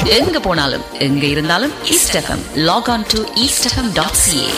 எங்க போனாலும் எங்க இருந்தாலும் East FM log on to East FM dot CA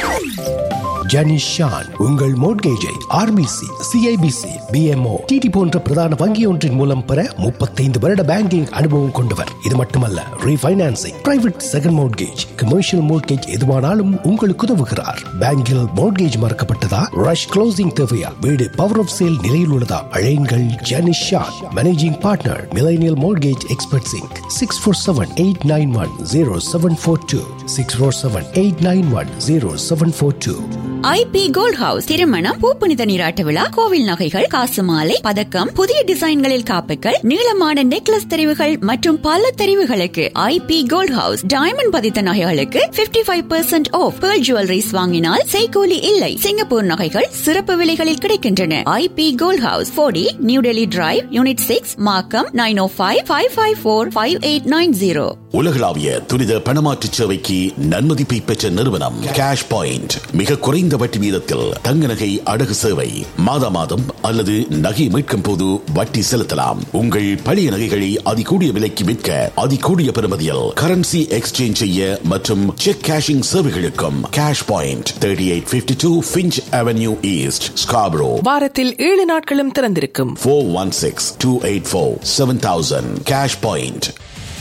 Janish Shan உங்கள் மோட்கேஜை ஆர்பிசி சிஐபிசி பிஎம்ஓ டிடி போன்ற பிரதான வங்கி ஒன்றின் மூலம் பெற முப்பத்தைந்து வருட பேங்கிங் அனுபவம் கொண்டவர் இது மட்டுமல்ல refinancing private second mortgage commercial mortgage எதுவானாலும் உங்களுக்கு உதவுகிறார் பேங்கில் மோட்கேஜ் மறக்கப்பட்டதா ரஷ் க்ளோசிங் தேவையா வீடு பவர் ஆஃப் சேல் நிலையில் உள்ளதா அழையுங்கள் Janish Shan managing partner millennial mortgage expert சிங்க் six four seven eight nine one zero seven four two six four seven eight nine one zero seven four two IP gold house திருமணம் பூப்புனித நீராட்ட விழா கோவில் நகைகள் காசு மாலை பதக்கம் புதிய டிசைன்களில் காப்புகள் நீளமான நெக்லஸ் தெரிவுகள் மற்றும் பல தெரிவுகளுக்கு ஐபி கோல்ட் ஹவுஸ் டைமண்ட் பதித்த நகைகளுக்கு 55% five percent off pearl jewelleries வாங்கினால் செய்கூலி இல்லை சிங்கப்பூர் நகைகள் சிறப்பு விலைகளில் கிடைக்கின்றன ஐபி கோல்ட் ஹவுஸ் போடி New Delhi Drive unit six Markham nine O five five five four five eight nine zero உலகளாவிய துரித பணமாற்று சேவைக்கு நன்மதிப்பை பெற்ற நிறுவனம் கேஷ் பாயிண்ட் மிக குறைந்த வட்டி வீதத்தில் தங்க நகை அடகு சேவை மாதா மாதம் அல்லது நகை மீட்கும் போது வட்டி செலுத்தலாம் உங்கள் பழைய நகைகளை அதிகூடிய விலைக்கு விற்க அதிகூடிய பெறுமதியில் கரன்சி எக்ஸ்சேஞ்ச் செய்ய மற்றும் செக் கேஷிங் சேவைகளுக்கும் cash point thirty eight fifty two Finch Avenue East Scarborough வாரத்தில் ஏழு நாட்களும் திறந்திருக்கும் four one six two eight four seven thousand cash point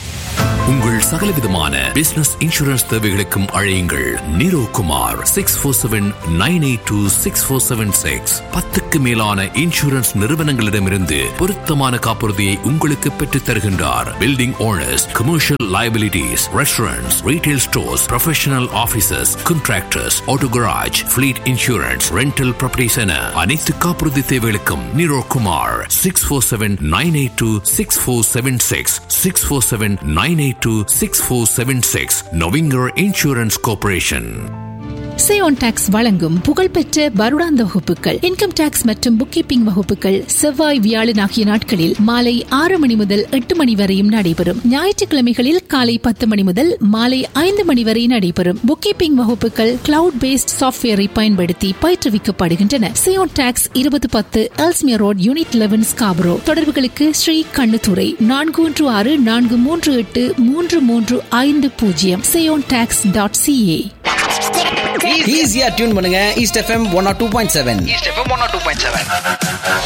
உங்கள் சகலவிதமான பிசினஸ் இன்சூரன்ஸ் தேவைகளுக்கும் அழையுங்கள் Niro Kumar six four seven nine eight two six four seven six பத்துக்கு மேலான இன்சூரன்ஸ் நிறுவனங்களிடமிருந்து பொருத்தமான காப்புறுதியை உங்களுக்கு பெற்றுத் தருகின்றார் building owners commercial liabilities, restaurants, retail stores, professional offices, contractors, auto garage, fleet insurance, rental properties என அனைத்து காப்புறுதி தேவைகளுக்கும் Niro Kumar six four seven nine eight two six four seven six six four seven nine eight two six four seven six நொவிங்கர் insurance corporation Seyon tax வழங்கும் புகழ்பெற்ற பருடாந்த வகுப்புகள் income tax மற்றும் புக் கீப்பிங் வகுப்புகள் செவ்வாய் வியாழன் ஆகிய நாட்களில் மாலை ஆறு மணி முதல் எட்டு மணி வரையும் நடைபெறும் ஞாயிற்றுக்கிழமைகளில் காலை பத்து மணி முதல் மாலை ஐந்து மணி வரை நடைபெறும் புக் கீப்பிங் வகுப்புகள் கிளவுட் பேஸ்ட் சாஃப்ட்வேரை பயன்படுத்தி பயிற்றுவிக்கப்படுகின்றன சேயோன் டாக்ஸ் இருபது பத்து Ellesmere Road unit eleven Scarborough தொடர்புகளுக்கு ஸ்ரீ கண்ணுத்துறை நான்கு ஒன்று ஆறு நான்கு மூன்று எட்டு மூன்று மூன்று ஐந்து பூஜ்ஜியம் சேயோன் டாக்ஸ் டாட் சிஏ ஈஸியா டியூன் பண்ணுங்க East FM one O two point seven East FM one O two point seven